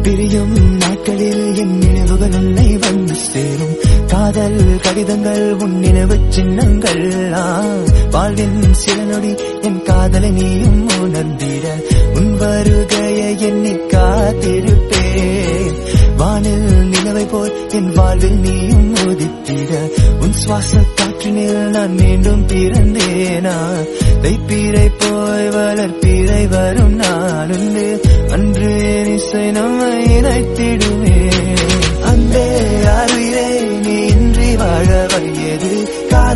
பிரியும் நாட்களில் என் நினைவுகள் உன்னை வந்து சேரும் காதல் கடிதங்கள் உன் நினைவு சின்னங்கள் ஆ, வாழ்வின் சில நொடி என் காதலை நீயும் உணர்ந்திட உன் வருகையை எண்ணி காத்திருப்பேன் வானில் நிலவை போல் என் வாழ்வில் நீயும் உதித்திட உன் சுவாச காற்றினில் நான் மீண்டும் பிறந்தேனா தைப்பீரை போய் வளர்ப்பீரை வரும் நாளுண்டு அன்று என் இசை நம்மை இணைத்திடும்